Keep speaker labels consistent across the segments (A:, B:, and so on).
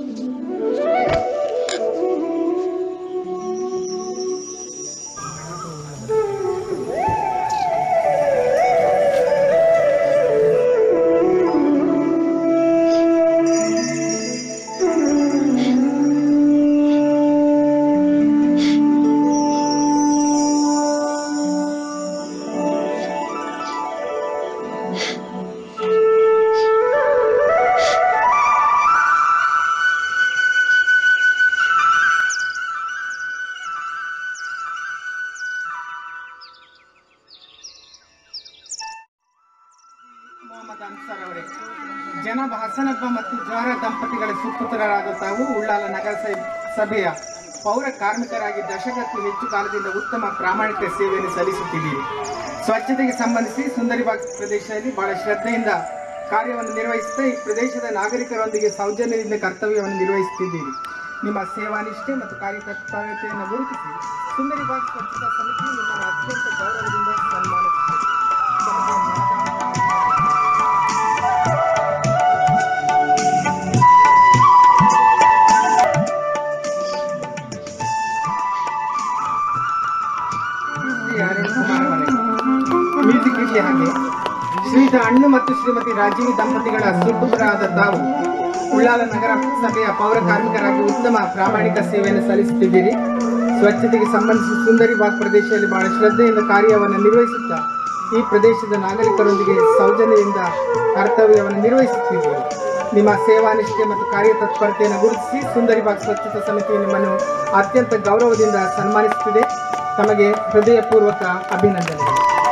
A: Mohammed answer ಅವರೇ ಜನಾಬ್ ಹಸನಬ್ಬ ಮತ್ತು ಜೋಹರ ದಂಪತಿಗಳ ಸುಪುತ್ರರಾದ ತಾವು ಉಳ್ಳಾಲ ನಗರ ಸಭೆ- ಸಭೆಯ ಪೌರ ಕಾರ್ಮಿಕರಾಗಿ ದಶಕಕ್ಕೂ ಹೆಚ್ಚು ಕಾಲದಿಂದ ಉತ್ತಮ ಪ್ರಾಮಾಣಿಕ ಸೇವೆಯನ್ನು ಸಲ್ಲಿಸುತ್ತಿದ್ದೀರಿ ಸ್ವಚ್ಛತೆಗೆ ಸಂಬಂಧಿಸಿ ಸುಂದರಿಬಾಗ್ ಪ್ರದೇಶದಲ್ಲಿ ಬಹಳ ಶ್ರದ್ಧೆಯಿಂದ ಕಾರ್ಯವನ್ನು ನಿರ್ವಹಿಸುತ್ತಾ ಈ ಪ್ರದೇಶದ ನಾಗರಿಕರೊಂದಿಗೆ ಸೌಜನ್ಯದಿಂದ ಕರ್ತವ್ಯವನ್ನು ನಿರ್ವಹಿಸುತ್ತಿದ್ದೀರಿ ನಿಮ್ಮ ಸೇವಾನಿಷ್ಠೆ ಮತ್ತು ಕಾರ್ಯತತ್ಪರತೆಯನ್ನು ಗುರುತಿಸಿ ಸುಂದರಿಬಾಗ್ ಸ್ವಚ್ಛತಾ ಸಮಿತಿ ನಿಮ್ಮನ್ನು ಅತ್ಯಂತ ಗೌರವದಿಂದ ಸನ್ಮಾನಿಸುತ್ತದೆ ಶ್ರೀ ಅರುಣ್ ಕುಮಾರ್ ಅವರೇ. ಮ್ಯೂಸಿಕ್ ಇರ್ಲಿ ಹಾಗೆ ಶ್ರೀಯುತ ಅಣ್ಣು ಮತ್ತು ಶ್ರೀಮತಿ ರಾಜೀವಿ ದಂಪತಿಗಳ ಸುಪುತ್ರರಾದ ತಾವು ಉಳ್ಳಾಲ ನಗರ ಸಭೆಯ ಪೌರ ಕಾರ್ಮಿಕರಾಗಿ ಉತ್ತಮ ಪ್ರಾಮಾಣಿಕ ಸೇವೆಯನ್ನು ಸಲ್ಲಿಸುತ್ತಿದ್ದೀರಿ ಸ್ವಚ್ಛತೆಗೆ ಸಂಬಂಧಿಸಿ ಸುಂದರಿ ಬಾಗ್ ಪ್ರದೇಶದಲ್ಲಿ ಬಹಳ ಶ್ರದ್ಧೆಯಿಂದ ಕಾರ್ಯವನ್ನು ನಿರ್ವಹಿಸುತ್ತಾ ಈ ಪ್ರದೇಶದ ನಾಗರಿಕರೊಂದಿಗೆ ಸೌಜನ್ಯದಿಂದ ಕರ್ತವ್ಯವನ್ನು ನಿರ್ವಹಿಸುತ್ತಿದ್ದೀರಿ ನಿಮ್ಮ ಸೇವಾನಿಷ್ಠೆ ಮತ್ತು ಕಾರ್ಯತತ್ಪರತೆಯನ್ನು ಗುರುತಿಸಿ ಸುಂದರಿ ಬಾಗ್ ಸ್ವಚ್ಛತಾ ಸಮಿತಿ ನಿಮ್ಮನ್ನು ಅತ್ಯಂತ ಗೌರವದಿಂದ ಸನ್ಮಾನಿಸುತ್ತಿದೆ ತಮಗೆ ಹೃದಯಪೂರ್ವಕ ಅಭಿನಂದನೆಗಳು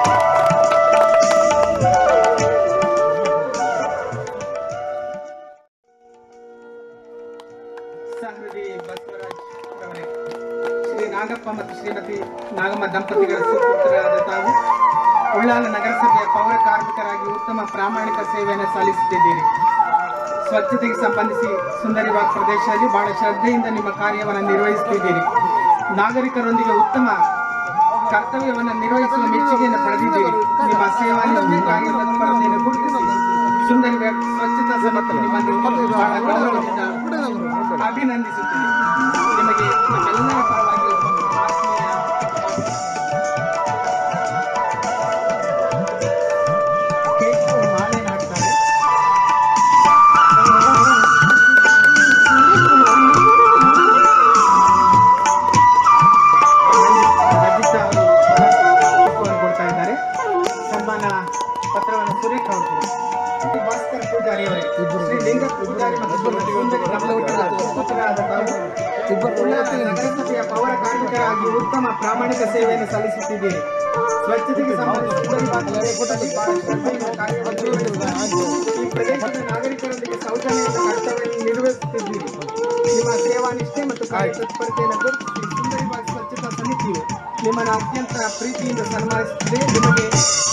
A: ಸಹೃದಯಿ ಬಸವರಾಜ್ ಅವರೇ, ಶ್ರೀ ನಾಗಪ್ಪ ಮತ್ತು ಶ್ರೀಮತಿ ನಾಗಮ್ಮ ದಂಪತಿಗಳ ಸುಪುತ್ರರಾದ ತಾವು ಉಳ್ಳಾಲ ನಗರಸಭೆಯ ಪೌರ ಕಾರ್ಮಿಕರಾಗಿ ಉತ್ತಮ ಪ್ರಾಮಾಣಿಕ ಸೇವೆಯನ್ನು ಸಲ್ಲಿಸುತ್ತಿದ್ದೀರಿ ಸ್ವಚ್ಛತೆಗೆ ಸಂಬಂಧಿಸಿ ಸುಂದರಿಬಾಗ್ ಪ್ರದೇಶದಲ್ಲಿ ಬಹಳ ಶ್ರದ್ಧೆಯಿಂದ ನಿಮ್ಮ ಕಾರ್ಯವನ್ನು ನಿರ್ವಹಿಸುತ್ತಿದ್ದೀರಿ ನಾಗರಿಕರೊಂದಿಗೆ ಉತ್ತಮ ಕರ್ತವ್ಯವನ್ನು ನಿರ್ವಹಿಸುವ ಮೆಚ್ಚುಗೆಯನ್ನು ಪಡೆದಿದ್ದೀರಿ ನಿಮ್ಮ ಸೇವಾನಿಷ್ಠೆ ಕಾರ್ಯತತ್ಪರತೆಯನ್ನು ಗುರುತಿಸಿ ಸುಂದರಿ ಸ್ವಚ್ಛತಾ ಸಮಿತಿ ನಿಮ್ಮನ್ನು ಬಹಳ ಗೌರವದಿಂದ ಅಭಿನಂದಿಸುತ್ತೇನೆ ನಿಮಗೆ ನಮ್ಮೆಲ್ಲರ ಪರವಾಗಿ ಆತ್ಮೀಯ ಕೇಶವ ಮಾಲೆ ಹಾಕ್ತಾರೆ ರಜಿತಾ ಅವರು ಪುಷ್ಪವನ್ನು ಕೊಡ್ತಾ ಇದ್ದಾರೆ ಸನ್ಮಾನ ಪತ್ರವನ್ನು ಸುರೇಖ್ ಅವರು ಕೊಡಿ. ಶ್ರೀ ಭಾಸ್ಕರ್ ಪೂಜಾರಿ ಅವರೇ ಶ್ರೀ ಲಿಂಗ ಪೂಜಾರಿ ಮತ್ತು ಶ್ರೀಮತಿ ಸುಂದರಿ ದಂಪತಿಗಳ ಸುಪುತ್ರರಾದ ತಾವು ಉಳ್ಳಾಲ ನಗರಸಭೆಯ ಪೌರ ಕಾರ್ಮಿಕರಾಗಿ ಉತ್ತಮ ಪ್ರಾಮಾಣಿಕ ಸೇವೆಯನ್ನು ಸಲ್ಲಿಸುತ್ತಿದ್ದೀರಿ ಸ್ವಚ್ಛತೆಗೆ ಸಂಬಂಧಿಸಿದ ಬಾಗಿಲಲ್ಲಿ ಬಹಳ ಶ್ರದ್ಧೆಯಿಂದ ಕಾರ್ಯವನ್ನು ನಿರ್ವಹಿಸುತ್ತಾ ಈ ಪ್ರದೇಶದ ನಾಗರಿಕರೊಂದಿಗೆ ಸೌಜನ್ಯದ ಕರ್ತವ್ಯವನ್ನು ನಿರ್ವಹಿಸುತ್ತಿದ್ದೀರಿ ನಿಮ್ಮ ಸೇವಾನಿಷ್ಠೆ ಮತ್ತು ಕಾರ್ಯತತ್ಪರತೆಯನ್ನು ಗುರುತಿಸಿ ಸುಂದರಿಬಾಗ್ ಸ್ವಚ್ಛತಾ ಸಮಿತಿಯು ನಿಮ್ಮನ್ನು ಅತ್ಯಂತ ಪ್ರೀತಿಯಿಂದ ಸನ್ಮಾನಿಸುತ್ತದೆ ನಿಮಗೆ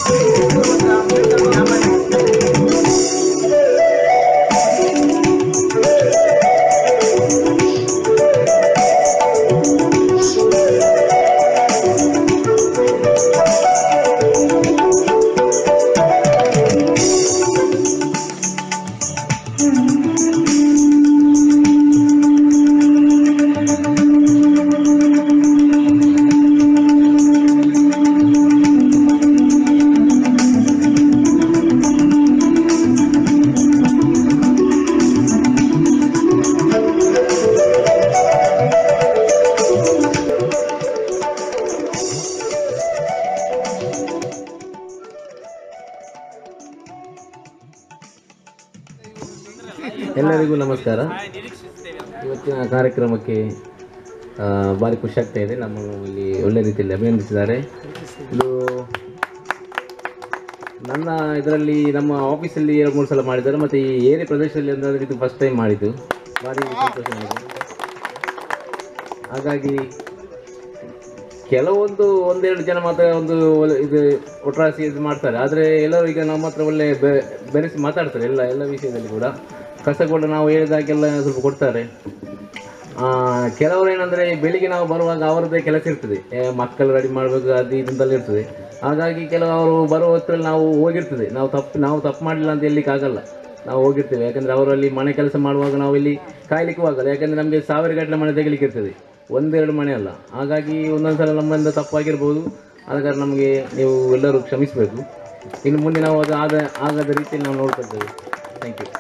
B: ಎಲ್ಲರಿಗೂ ನಮಸ್ಕಾರ ಇವತ್ತಿನ ಕಾರ್ಯಕ್ರಮಕ್ಕೆ ಆ, ಭಾರಿ ಖುಷಿ ಆಗ್ತಾ ಇದೆ ನಮ್ಮನ್ನು ಇಲ್ಲಿ ಒಳ್ಳೆ ರೀತಿಯಲ್ಲಿ ಅಭಿನಂದಿಸಿದ್ದಾರೆ ಇದು ನನ್ನ ಇದರಲ್ಲಿ ನಮ್ಮ ಆಫೀಸಲ್ಲಿ ಎರಡು ಮೂರು ಸಲ ಮಾಡಿದ್ದಾರೆ ಮತ್ತು ಈ ಏರಿಯಾ ಪ್ರದೇಶದಲ್ಲಿ ಅಂದರೆ ಇದು ಫಸ್ಟ್ ಟೈಮ್ ಮಾಡಿದ್ದು ಭಾರಿ ಸಂತೋಷ ನನಗೆ ಹಾಗಾಗಿ ಕೆಲವೊಂದು ಒಂದೆರಡು ಜನ ಮಾತ್ರ ಒಂದು ಒಳ್ಳೆ ಇದು ಒಟ್ರಾಸಿ ಇದು ಮಾಡ್ತಾರೆ ಆದರೆ ಎಲ್ಲರೂ ಈಗ ನಮ್ಮ ಹತ್ರ ಒಳ್ಳೆ ಬೆ- ಬೆರೆಸಿ ಮಾತಾಡ್ತಾರೆ ಎಲ್ಲ ಎಲ್ಲ ವಿಷಯದಲ್ಲಿ ಕೂಡ ಕಸ ಕೂಡ ನಾವು ಹೇಳಿದಾಗೆಲ್ಲ ಸ್ವಲ್ಪ ಕೊಡ್ತಾರೆ ಆ, ಕೆಲವರು ಏನಂದರೆ ಬೆಳಿಗ್ಗೆ ನಾವು ಬರುವಾಗ ಅವರದ್ದೇ ಕೆಲಸ ಇರ್ತದೆ ಏ, ಮಕ್ಕಳು ರೆಡಿ ಮಾಡಬೇಕು ಅದು ಇದಂತೆಲ್ಲ ಇರ್ತದೆ ಹಾಗಾಗಿ ಕೆಲವರು ಬರುವ ಹೊತ್ತಲ್ಲಿ ನಾವು ಹೋಗಿರ್ತದೆ ನಾವು ತಪ್ಪು ನಾವು ತಪ್ಪು ಮಾಡಲಿಲ್ಲ ಅಂತ ಹೇಳಲಿಕ್ಕೆ ಆಗಲ್ಲ ನಾವು ಹೋಗಿರ್ತೇವೆ ಯಾಕಂದರೆ ಅವರಲ್ಲಿ ಮನೆ ಕೆಲಸ ಮಾಡುವಾಗ ನಾವು ಇಲ್ಲಿ ಕಾಯ್ಲಿಕ್ಕೂ ಆಗಲ್ಲ ಯಾಕಂದರೆ ನಮಗೆ ಸಾವಿರ ಗಟ್ಟಲೆ ಮನೆ ತೆಗಿಲಿಕ್ಕೆ ಇರ್ತದೆ ಒಂದೆರಡು ಮನೆ ಅಲ್ಲ ಹಾಗಾಗಿ ಒಂದೊಂದು ಸಲ ನಮ್ಮಿಂದ ತಪ್ಪಾಗಿರ್ಬೋದು ಆದ ಕಾರಣ ನಮಗೆ ನೀವು ಎಲ್ಲರೂ ಕ್ಷಮಿಸಬೇಕು ಇನ್ನು ಮುಂದೆ ನಾವು ಅದು ಆದ ಆಗದ ರೀತಿಯಲ್ಲಿ ನಾವು ನೋಡ್ಕೊಳ್ತೇವೆ ಥ್ಯಾಂಕ್ ಯು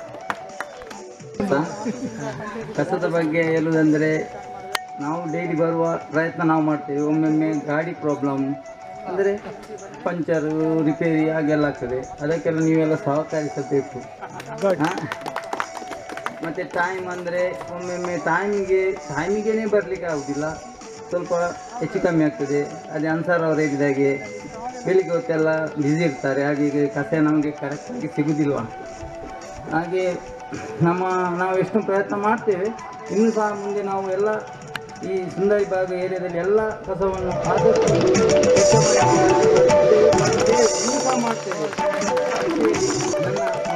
C: ಕಸದ ಬಗ್ಗೆ ಹೇಳುವುದಂದರೆ ನಾವು ಡೈಲಿ ಬರುವ ಪ್ರಯತ್ನ ನಾವು ಮಾಡ್ತೇವೆ ಒಮ್ಮೊಮ್ಮೆ ಗಾಡಿ ಪ್ರಾಬ್ಲಮ್ ಅಂದರೆ ಪಂಚರು ರಿಪೇರಿ ಹಾಗೆಲ್ಲ ಆಗ್ತದೆ ಅದಕ್ಕೆಲ್ಲ ನೀವೆಲ್ಲ ಸಹಕರಿಸಬೇಕು ಹಾ? ಮತ್ತು ಟೈಮ್ ಅಂದರೆ ಒಮ್ಮೊಮ್ಮೆ ಟೈಮಿಗೆ ಟೈಮಿಗೇ ಬರಲಿಕ್ಕೆ ಆಗೋದಿಲ್ಲ ಸ್ವಲ್ಪ ಹೆಚ್ಚು ಕಮ್ಮಿ ಆಗ್ತದೆ ಅದೇ ಅನ್ಸರ್ ಅವರು ಹೇಳಿದಾಗೆ ಬೆಳಿಗ್ಗೆ ಹೊತ್ತೆಲ್ಲ ಬ್ಯುಸಿ ಇರ್ತಾರೆ ಹಾಗೆ ಈಗ ಕಸ ನಮಗೆ ಕರೆಕ್ಟಾಗಿ ಸಿಗುವುದಿಲ್ಲ ಹಾಗೆ ನಮ್ಮ ನಾವು ಎಷ್ಟು ಪ್ರಯತ್ನ ಮಾಡ್ತೇವೆ ಇನ್ನೂ ಸಹ ಮುಂದೆ ನಾವು ಎಲ್ಲ ಈ ಸುಂದರಿ ಭಾಗ ಏರಿಯಾದಲ್ಲಿ ಎಲ್ಲ ಕಸವನ್ನು ಆದಷ್ಟು ಸ್ವಚ್ಛ ಮಾಡಿ ಇನ್ನೂ ಸಹ ಮಾಡ್ತೇವೆ ನನ್ನ